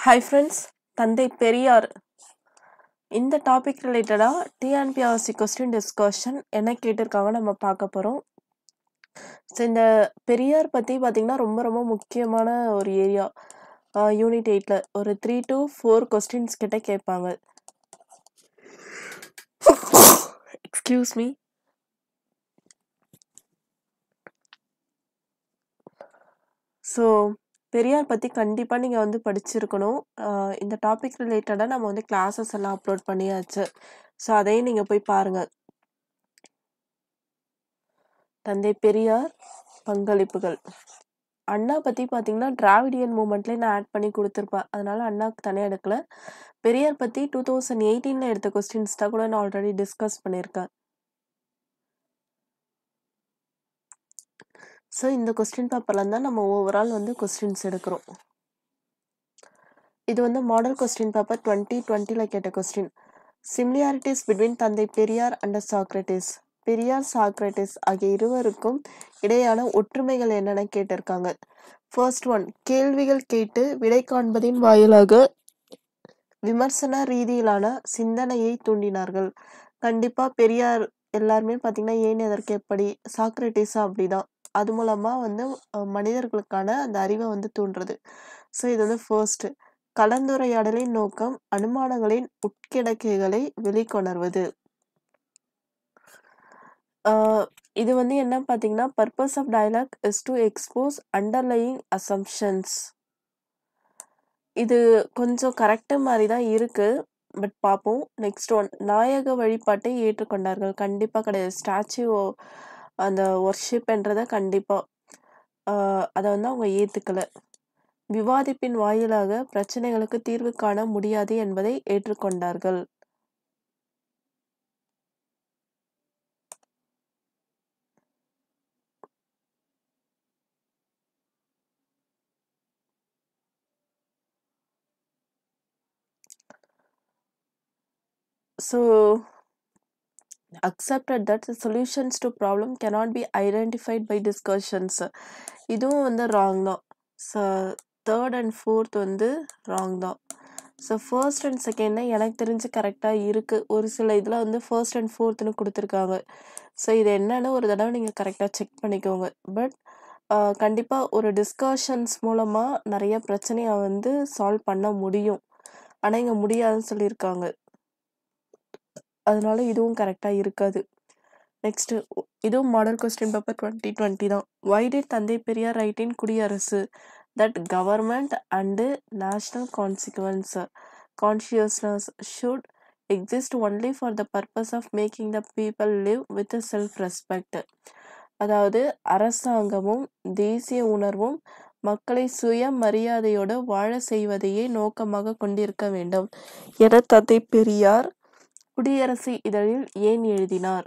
Hi friends தந்தை பெரியார் இந்த topic ரிலேட்டடாக டிஎன்பிஆர்சி கொஸ்டின் டிஸ்கஷன் என்ன கேட்டிருக்காங்க நம்ம பார்க்க போகிறோம் ஸோ இந்த பெரியார் பற்றி பார்த்திங்கன்னா ரொம்ப ரொம்ப முக்கியமான ஒரு ஏரியா யூனிட் எயிட்டில் ஒரு த்ரீ டு ஃபோர் கொஸ்டின்ஸ் கிட்ட கேட்பாங்க எக்ஸ்கியூஸ் மீ ஸோ பெரியார் பற்றி கண்டிப்பாக நீங்கள் வந்து படிச்சிருக்கணும் ஆஹ் இந்த டாபிக் ரிலேட்டடாக நம்ம வந்து கிளாஸஸ் எல்லாம் அப்லோட் பண்ணியாச்சு ஸோ அதையும் நீங்கள் போய் பாருங்கள் தந்தை பெரியார் பங்களிப்புகள் அண்ணா பற்றி பார்த்தீங்கன்னா டிராவிடியன் மூமெண்ட்லேயே நான் ஆட் பண்ணி கொடுத்துருப்பேன் அதனால அண்ணாவுக்கு தனியாக எடுக்கல பெரியார் பற்றி டூ தௌசண்ட் எயிட்டீனில் எடுத்த கொஸ்டின்ஸ் தான் கூட நான் ஆல்ரெடி டிஸ்கஸ் பண்ணியிருக்கேன் ஸோ இந்த கொஸ்டின் பேப்பர்ல தான் நம்ம ஓவரால் வந்து கொஸ்டின்ஸ் எடுக்கிறோம் இது வந்து மாடல் கொஸ்டின் பேப்பர் டுவெண்ட்டி டுவெண்ட்டியில் கேட்ட கொஸ்டின் சிமிலியாரிட்டிஸ் பிட்வீன் தந்தை Periyar and Socrates Periyar Socrates ஆகிய இருவருக்கும் இடையான ஒற்றுமைகள் என்னென்ன கேட்டிருக்காங்க ஃபர்ஸ்ட் ஒன் கேள்விகள் கேட்டு விடை காண்பதின் வாயிலாக விமர்சன ரீதியிலான சிந்தனையை தூண்டினார்கள் கண்டிப்பா பெரியார் எல்லாருமே பார்த்தீங்கன்னா ஏன் எதற்கு எப்படி சாக்ரட்டிஸா அப்படிதான் அது மூலமா வந்து அஹ், மனிதர்களுக்கான அந்த அறிவை வந்து தூண்டுறது ஸோ இது வந்து ஃபர்ஸ்ட் கலந்துரையாடலின் நோக்கம் அனுமானங்களின் உட்கிடக்கைகளை வெளிக்கொணர்வது ஆஹ் இது வந்து என்ன பார்த்தீங்கன்னா purpose of dialogue is to expose underlying assumptions இது கொஞ்சம் கரெக்டு மாதிரி தான் இருக்கு பட் பார்ப்போம் நெக்ஸ்ட் ஒன் நாயக வழிபாட்டை ஏற்றுக்கொண்டார்கள் கண்டிப்பாக கிடையாது ஸ்டாச்சு அந்த ஒர்ஷிப்ன்றதை கண்டிப்பாக அதை வந்து அவங்க ஏற்றுக்கல விவாதிப்பின் வாயிலாக பிரச்சனைகளுக்கு தீர்வு காண முடியாது என்பதை ஏற்றுக்கொண்டார்கள் so accepted that the solutions to problem cannot be identified by discussions இதுவும் வந்து ராங் தான் ஸோ தேர்ட் அண்ட் ஃபோர்த் வந்து ராங் தான் ஸோ ஃபர்ஸ்ட் அண்ட் செகண்ட் தான் எனக்கு தெரிஞ்சு கரெக்டாக இருக்குது ஒரு சில இதில் வந்து ஃபர்ஸ்ட் அண்ட் ஃபோர்த்துன்னு கொடுத்துருக்காங்க ஸோ இது என்னன்னு ஒரு தடவை நீங்கள் கரெக்டாக செக் பண்ணிக்கோங்க பட் கண்டிப்பாக ஒரு டிஸ்கஷன்ஸ் மூலமாக நிறைய பிரச்சனையை வந்து சால்வ் பண்ண முடியும் ஆனால் இங்கே முடியாதுன்னு சொல்லியிருக்காங்க அதனால இதுவும் கரெக்டாக இருக்காது நெக்ஸ்ட் இதுவும் model question paper twenty twenty தான் வை டிட் தந்தை Periyar write in Kudiarasu that government and national consequence consciousness should exist only for the purpose of making the people live with self respect அதாவது அரசாங்கமும் தேசிய உணர்வும் மக்களை சுய மரியாதையோடு வாழ செய்வதையே நோக்கமாக கொண்டிருக்க வேண்டும் என தந்தை பெரியார் குடியரசு இதழில் ஏன் எழுதினார்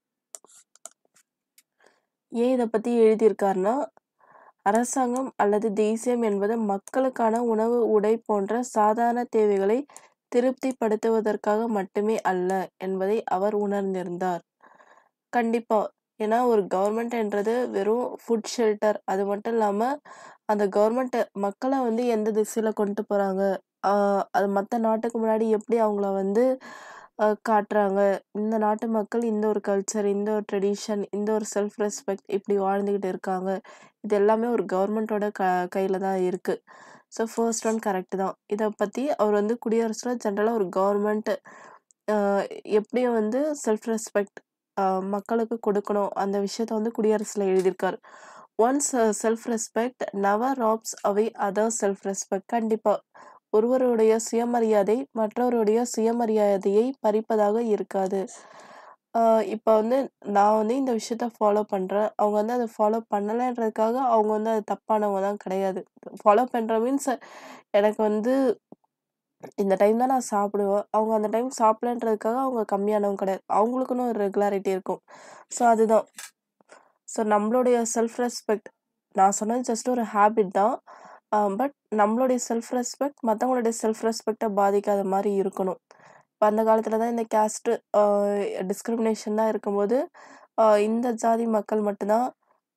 ஏன் இதை பத்தி எழுதியிருக்காருன்னா அரசாங்கம் அல்லது தேசியம் என்பது மக்களுக்கான உணவு உடை போன்ற சாதாரண தேவைகளை திருப்திப்படுத்துவதற்காக மட்டுமே அல்ல என்பதை அவர் உணர்ந்திருந்தார் கண்டிப்பா ஏன்னா ஒரு கவர்மெண்ட்ன்றது வெறும் ஃபுட் ஷெல்டர் அது மட்டும் இல்லாம அந்த கவர்மெண்ட் மக்களை வந்து எந்த திசையில கொண்டு போறாங்க ஆஹ் அது மற்ற நாட்டுக்கு முன்னாடி எப்படி அவங்கள வந்து ஆஹ் காட்டுறாங்க இந்த நாட்டு மக்கள் இந்த ஒரு கல்ச்சர் இந்த ஒரு ட்ரெடிஷன் இந்த ஒரு செல்ஃப் ரெஸ்பெக்ட் இப்படி வாழ்ந்துகிட்டு இருக்காங்க இது எல்லாமே ஒரு கவர்மெண்ட்டோட க கையில தான் இருக்கு ஸோ ஃபர்ஸ்ட் ஒன் கரெக்ட் தான் இதை பத்தி அவர் வந்து குடியரசுல ஜென்ரலாக ஒரு கவர்மெண்ட் எப்படி வந்து செல்ஃப் ரெஸ்பெக்ட் மக்களுக்கு கொடுக்கணும் அந்த விஷயத்த வந்து குடியரசுல எழுதியிருக்காரு one's self respect never robs away other self respect கண்டிப்பா ஒருவருடைய சுயமரியாதை மற்றவருடைய சுயமரியாதையை பறிப்பதாக இருக்காது ஆஹ் இப்போ வந்து நான் வந்து இந்த விஷயத்த ஃபாலோ பண்றேன் அவங்க வந்து அதை ஃபாலோ பண்ணலைன்றதுக்காக அவங்க வந்து அது தப்பானவங்க தான் கிடையாது ஃபாலோ பண்ற மீன்ஸ் எனக்கு வந்து இந்த டைம் தான் நான் சாப்பிடுவேன் அவங்க அந்த டைம் சாப்பிடலன்றதுக்காக அவங்க கம்மியானவங்க கிடையாது அவங்களுக்குன்னு ஒரு ரெகுலாரிட்டி இருக்கும் ஸோ அதுதான் ஸோ நம்மளுடைய செல்ஃப் ரெஸ்பெக்ட் நான் சொன்னது ஜஸ்ட் ஒரு ஹேபிட் தான் பட் நம்மளுடைய செல்ஃப் ரெஸ்பெக்ட் மற்றவங்களுடைய செல்ஃப் ரெஸ்பெக்டை பாதிக்காத மாதிரி இருக்கணும் இப்போ அந்த காலத்தில் தான் இந்த கேஸ்ட்டு டிஸ்கிரிமினேஷன்லாம் இருக்கும்போது ஆஹ் இந்த ஜாதி மக்கள் மட்டும்தான்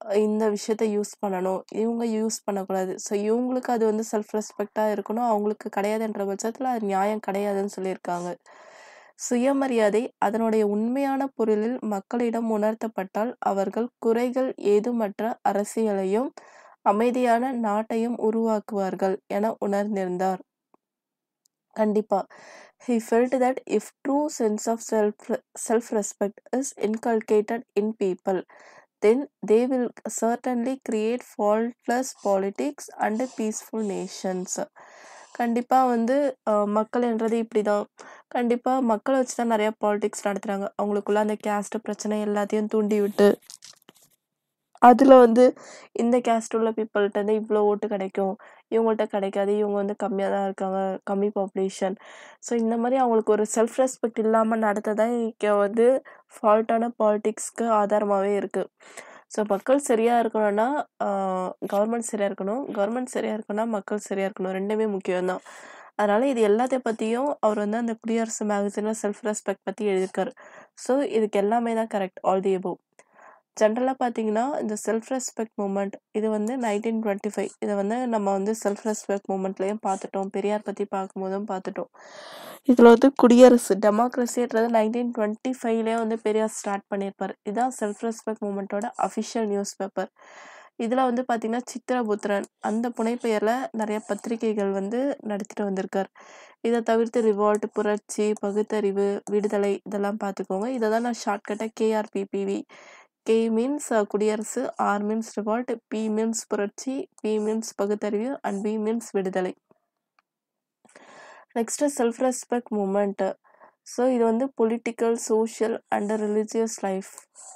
இந்த விஷயத்த யூஸ் பண்ணணும். இவங்க யூஸ் பண்ணக்கூடாது. ஸோ இவங்களுக்கு அது வந்து செல்ஃப் ரெஸ்பெக்ட்டா இருக்கணும். அவங்களுக்கு கிடையாதுன்ற பட்சத்தில அது நியாயம் கிடையாதுன்னு சொல்லியிருக்காங்க. சுயமரியாதை அதனுடைய உண்மையான பொருளில் மக்களிடம் உணர்த்தப்பட்டால், அவர்கள் குறைகள் ஏதுமற்ற அரசியலையும், அமைதியான நாட்டையும் உருவாக்குவார்கள் என உணர்ந்திருந்தார். கண்டிப்பா. He felt that if true sense of self self-respect is inculcated in people, then they will certainly create faultless politics and peaceful nations. கண்டிப்பா வந்து அ மக்கள்ன்றது இப்படிதான். கண்டிப்பா மக்கள வச்சு தான் நெறைய பாலிடிக்ஸ் நடத்துறாங்க. அவங்களுக்குள்ள அந்த கேஸ்ட் பிரச்சனை எல்லாத்தையும் தூண்டிவிட்டு அதுல வந்து இந்த கேஸ்ட் உள்ள பீப்பிள்ட்ட இருந்து இவ்ளோ ஓட்டு கிடைக்கும். இவங்கள்ட்ட கிடைக்காது. இவங்க வந்து கம்மியா தான் இருக்காங்க. கம்மி பாப்புலேஷன். ஸோ இந்த மாரி அவங்களுக்கு ஒரு செல்ஃப் ரெஸ்பெக்ட் இல்லாம நடத்ததான் இங்க வந்து ஃபால்ட்டான பாலிடிக்ஸ்க்கு ஆதாரமாவே இருக்கு. ஸோ மக்கள் சரியா இருக்கணும்னா, அ கவர்மெண்ட் சரியா இருக்கணும். கவர்மெண்ட் சரியா இருக்கணும்னா, மக்கள் சரியா இருக்கணும். 2மே முக்கியம் தான். அதனால இது எல்லாத்த பத்தியும் அவர் வந்து அந்த குடியரசு மேகசின்ல செல்ஃப் ரெஸ்பெக்ட் பத்தி எழுதியிருக்காரு. ஸோ இதுக்கு எல்லாமே தான் கரெக்ட். All the above. ஜென்ரலா பார்த்தீங்கன்னா, இந்த செல்ஃப் ரெஸ்பெக்ட் மூவ்மெண்ட் இது வந்து 1925 இத வந்து நம்ம வந்து செல்ஃப் ரெஸ்பெக்ட் மூவ்மெண்ட்லயும் பார்த்துட்டோம். பெரியார் பத்தி பார்க்கும்போதும் பார்த்துட்டோம். இதுல வந்து குடியரசு டெமோக்ரஸின்றது 1925லயே வந்து பெரியார் ஸ்டார்ட் பண்ணியிருப்பாரு. இதான் செல்ஃப் ரெஸ்பெக்ட் மூவ்மெண்ட்டோட அஃபிஷியல் நியூஸ் பேப்பர். இதுல வந்து பார்த்தீங்கன்னா, சித்திரபுத்திரன் அந்த புனைப்பெயர்ல நெறைய பத்திரிகைகள் வந்து நடத்திட்டு வந்திருக்காரு. இத தவிர்த்து ரிவோல்ட், புரட்சி, பகுத்தறிவு, விடுதலை இதெல்லாம் பார்த்துக்கோங்க. இத தான் நான் ஷார்ட்கட்டா கேஆர்பிபிவி கே மீன்ஸ் குடியரசு, R means revolt, P means புரட்சி, பி மீன்ஸ் பகுத்தறிவு அண்ட் வி மீன்ஸ் விடுதலை. Next self respect movement. So இது வந்து political, social and religious life.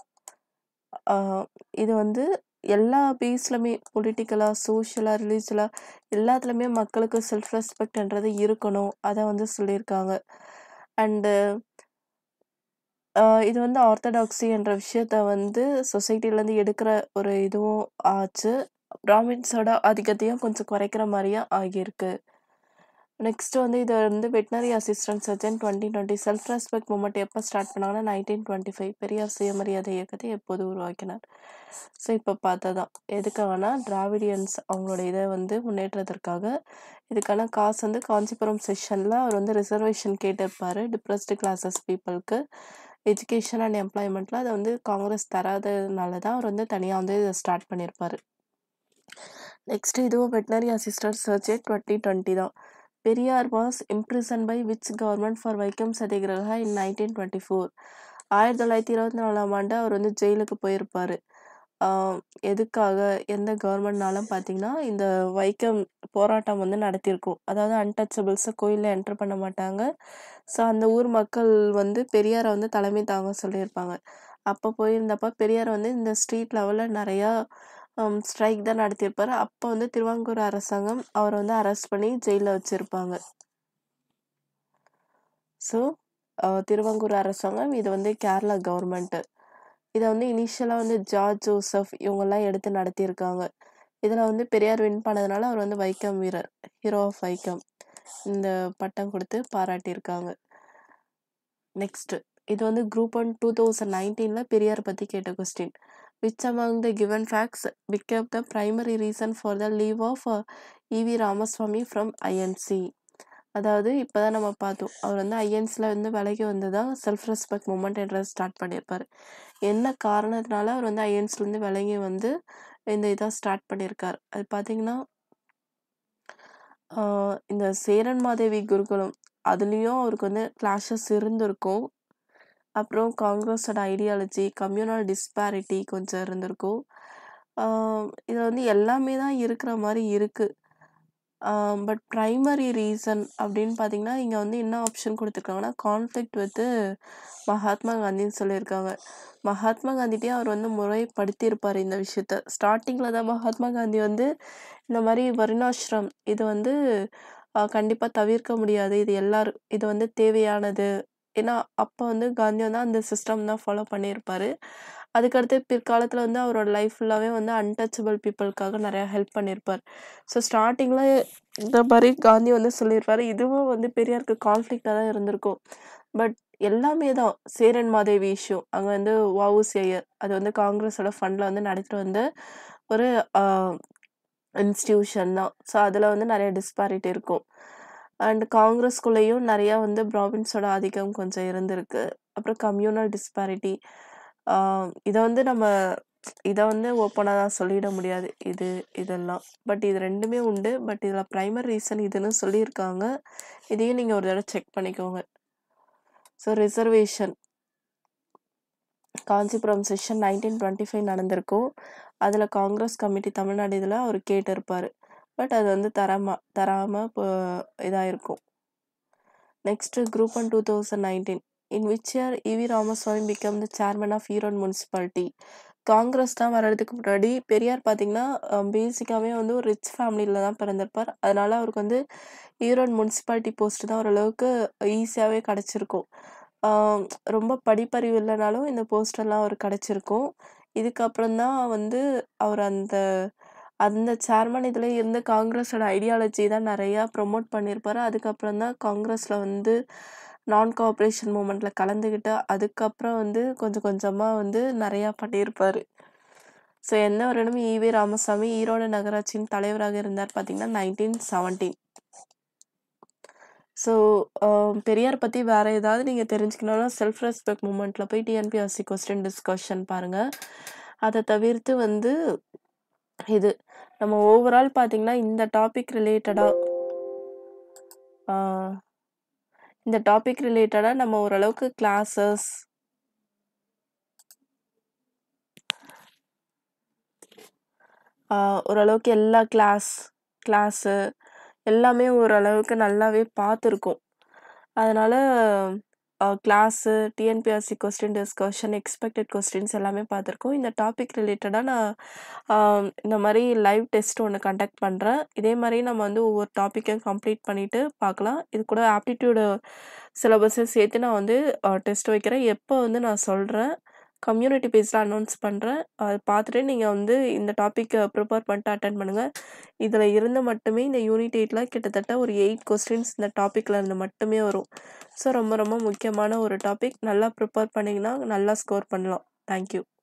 அ இது வந்து எல்லா பேஸ்லயுமே பொலிட்டிக்கலா, சோஷியலா, ரிலிஜியலா எல்லாத்துலயுமே மக்களுக்கு செல்ஃப் ரெஸ்பெக்ட்ன்றது இருக்கணும். அத வந்து சொல்லியிருக்காங்க. அண்டு அ இது வந்து ஆர்த்தடாக்ஸி என்ற விஷயத்த வந்து சொசைட்டிலருந்து எடுக்கிற ஒரு இதுவும் ஆச்சு. பிராமின்ஸோட ஆதிக்கத்தையும் கொஞ்சம் குறைக்கிற மாரியும் ஆகியிருக்கு. நெக்ஸ்ட் வந்து இத வந்து veterinary assistant surgeon 2020 self respect movement எப்ப ஸ்டார்ட் பண்ணாங்கன்னா 1925 பெரியார் சுயமரியாதை இயக்கத்தை எப்போது உருவாக்கினார். ஸோ இப்ப பார்த்ததுதான். எதுக்காகன்னா திராவிடியன்ஸ் அவங்களோட இத வந்து முன்னேற்றத்திற்காக. இதுக்கான காசு வந்து காஞ்சிபுரம் செஷன்ல அவர் வந்து ரிசர்வேஷன் கேட்டிருப்பாரு. டிப்ரஸ்டு கிளாஸஸ் பீப்பிள்க்கு. எஜுகேஷன் அண்ட் எம்ப்ளாய்மென்ட்ல அத வந்து காங்கிரஸ் தராததுனால தான் அவர் வந்து தனியா வந்து இத ஸ்டார்ட் பண்ணியிருப்பாரு. நெக்ஸ்ட் இதுவும் வெட்னரி அசிஸ்டன்ட் சர்ஜன் 2020 தான். Periyar was imprisoned by which government for Vaikom satyagraha in 1924 1924ஆம் ஆண்டு அவர் வந்து ஜெயிலுக்கு போயிருப்பாரு. ஆ எதுக்காக? எந்த கவர்மெண்ட்னாலும் பார்த்தீங்கன்னா, இந்த வைக்கம் போராட்டம் வந்து நடத்தியிருக்கும். அதாவது அன்டச்சபிள்ஸ கோயில்ல என்டர் பண்ண மாட்டாங்க. ஸோ அந்த ஊர் மக்கள் வந்து பெரியார வந்து தலைமை தாங்க சொல்லியிருப்பாங்க. அப்ப போயிருந்தப்ப பெரியார் வந்து இந்த ஸ்ட்ரீட் லெவல்ல நெறையா அம் ஸ்ட்ரைக் தான் நடத்தியிருப்பாரு. அப்ப வந்து திருவாங்கூர் அரசாங்கம் அவர வந்து அரெஸ்ட் பண்ணி ஜெயில்ல வச்சிருப்பாங்க. ஸோ அ திருவாங்கூர் அரசாங்கம் இது வந்து கேரளா கவர்மெண்ட். இத வந்து இனிஷியலா வந்து ஜார்ஜ் ஜோசப் இவங்கலாம் எடுத்து நடத்தியிருக்காங்க. இதுல வந்து பெரியார் வின் பண்ணதுனால அவர் வந்து வைக்கம் வீரர், ஹீரோ ஆஃப் வைக்கம் இந்த பட்டம் குடுத்து பாராட்டியிருக்காங்க. நெக்ஸ்ட் இது வந்து குரூப் ஒன் 2019ல பெரியார் பத்தி கேட்ட question. Which among the given facts became the primary reason for the leave of E V. Ramasamy from INC. அதாவது இப்பதான் நம்ம பார்த்தோம். அவர் வந்து ஐஎன்சில இருந்து விலகி வந்து தான் செல்ஃப் ரெஸ்பெக்ட் மூவ்மெண்ட்ன்றத ஸ்டார்ட் பண்ணியிருப்பாரு. என்ன காரணத்தினால அவர் வந்து ஐஎன்சிலருந்து விலகி வந்து இந்த இத ஸ்டார்ட் பண்ணியிருக்காரு. அது பார்த்தீங்கன்னா ஆ இந்த சேரன் மாதேவி குருகுலம் அதுலயும் அவருக்கு வந்து கிளாஷஸ் இருந்திருக்கும். அப்புறம் காங்கிரஸோட ஐடியாலஜி, கம்யூனல் டிஸ்பாரிட்டி கொஞ்சம் இருந்திருக்கும். ஆ இதுல வந்து எல்லாமே தான் இருக்கிற மாரி இருக்கு. ஆ பட் பிரைமரி ரீசன் அப்படின்னு பார்த்தீங்கன்னா, இங்க வந்து என்ன ஆப்ஷன் குடுத்துருக்காங்கன்னா, கான்ஃப்ளிக்ட் வித் மகாத்மா காந்தின்னு சொல்லியிருக்காங்க. மகாத்மா காந்திட்டயும் அவர் வந்து முறைப்படுத்தியிருப்பாரு இந்த விஷயத்த. ஸ்டார்ட்டிங்ல தான் மகாத்மா காந்தி வந்து இந்த மாரி வருணாஷ்ரம் இது வந்து அ கண்டிப்பா தவிர்க்க முடியாது. இது எல்லாரு இது வந்து தேவையானது. ஏன்னா, அப்ப வந்து காந்தி வந்து அந்த சிஸ்டம் தான் ஃபாலோ பண்ணியிருப்பாரு. அதுக்கடுத்து பிற்காலத்துல வந்து அவரோட லைஃப் ஃபுல்லாவே வந்து அன்டச்சபிள் பீப்பிள்க்காக நெறையா ஹெல்ப் பண்ணியிருப்பார். ஸோ ஸ்டார்ட்டிங்ல இந்த மாரி காந்தி வந்து சொல்லியிருப்பாரு. இதுவும் வந்து பெரியாருக்கு கான்ஃப்ளிக்ட்டா தான் இருந்திருக்கும். பட் எல்லாமே தான். சேரன் மாதேவி இஷ்யூ. அங்க வந்து வ.உ.சி. ஐயர். அது வந்து காங்கிரஸோட ஃபண்ட்ல வந்து நடத்திட்டு வந்த ஒரு அ இன்ஸ்டிடியூஷன் தான். ஸோ, அதுல வந்து நெறைய டிஸ்பாரிட்டி இருக்கும். அண்ட் காங்கிரஸ்குள்ளேயும் நெறையா வந்து பிராமின்ஸோட ஆதிக்கம் கொஞ்சம் இருந்திருக்கு. அப்புறம் கம்யூனல் டிஸ்பாரிட்டி. ஆ இத வந்து நம்ம இத வந்து ஓப்பனா சொல்லிட முடியாது. இது இதெல்லாம். பட் இது 2மே உண்டு. பட் இதுல பிரைமரி ரீசன் இதுன்னு சொல்லியிருக்காங்க. இதையும் நீங்க ஒரு தடவ செக் பண்ணிக்கோங்க. So, reservation. காஞ்சிபுரம் செஷன் 1925 நடந்திருக்கும். அதுல காங்கிரஸ் கமிட்டி தமிழ்நாடு இதுல அவரு கேட்டிருப்பாரு. பட் அது வந்து தராம தராம போ இதாயிருக்கும். Next group one 2019 in which year E V. Ramasamy became the chairman of Erode municipality. Congress தான் வர்றதுக்கு முன்னாடி பெரியார் பார்த்தீங்கன்னா, அ பேசிக்காவே வந்து ஒரு ரிச் ஃபேமிலில தான் பிறந்திருப்பார். அதனால அவருக்கு வந்து ஈரோடு முனிசிபாலிட்டி போஸ்ட் தான் ஓரளவுக்கு ஈஸியாவே கிடைச்சிருக்கும். ஆ ரொம்ப படிப்பறிவு இல்லனாலும் இந்த போஸ்டெல்லாம் அவருக்கு கிடைச்சிருக்கும். இதுக்கப்புறம் தான் வந்து அவர் அந்த அந்த சேர்மன் இதுல இருந்து காங்கிரஸோட ஐடியாலஜி தான் நெறையா ப்ரமோட் பண்ணியிருப்பாரு. அதுக்கப்புறம் தான் காங்கிரஸ்ல வந்து நான் கோஆப்பரேஷன் மூவ்மெண்ட்ல கலந்துக்கிட்டு, அதுக்கப்புறம் வந்து கொஞ்சம் கொஞ்சமா வந்து நெறையா பண்ணியிருப்பாரு. ஸோ, எந்த வருடம் ஈ.வி. ராமசாமி ஈரோடு நகராட்சியின் தலைவராக இருந்தார் பார்த்தீங்கன்னா, 1917. ஸோ, அ பெரியார் பத்தி வேற ஏதாவது நீங்க தெரிஞ்சுக்கணும்னா, செல்ஃப் ரெஸ்பெக்ட் மூவ்மெண்ட்ல போய் டிஎன்பிஎஸ்சி கொஸ்டின் டிஸ்கஷன் பாருங்க. அத தவிர்த்து வந்து இது. நம்ம ஓவரால் பார்த்தீங்கன்னா, இந்த டாபிக் ரிலேட்டடா ஆ இந்த டாபிக் ரிலேட்டடா நம்ம ஓரளவுக்கு கிளாஸஸ் ஆ ஓரளவுக்கு எல்லா கிளாஸ் கிளாஸு எல்லாமே ஓரளவுக்கு நல்லாவே பார்த்துருக்கோம். அதனால அ class, TNPSC question discussion, expected questions எல்லாமே பார்த்துருக்கோம். இந்த டாபிக் ரிலேட்டடா நான் ஆ இந்த மாரி லைவ் டெஸ்ட் ஒண்ணு கண்டக்ட் பண்றேன். இதே மாரி நம்ம வந்து ஒவ்வொரு டாபிக்கையும் கம்ப்ளீட் பண்ணிட்டு பார்க்கலாம். இது கூட ஆப்டிட்யூட் சிலபஸையும் சேர்த்து நான் வந்து அ டெஸ்ட் வைக்கிறேன். எப்போ வந்து நான் சொல்றேன். கம்யூனிட்டி பேஸ்ல அனௌன்ஸ் பண்றேன். அத பார்த்துட்டு நீங்க வந்து இந்த டாபிக்க ப்ரிப்பேர் பண்ணிட்டு அட்டெண்ட் பண்ணுங்க. இதுல இருந்து மட்டுமே இந்த யூனிட் 8ல கிட்டத்தட்ட ஒரு 8 கொஸ்டின்ஸ் இந்த டாபிக்ல இருந்து மட்டுமே வரும். ஸோ, ரொம்ப ரொம்ப முக்கியமான ஒரு டாபிக். நல்லா ப்ரிப்பேர் பண்ணீங்கன்னா, நல்லா ஸ்கோர் பண்ணலாம். Thank you.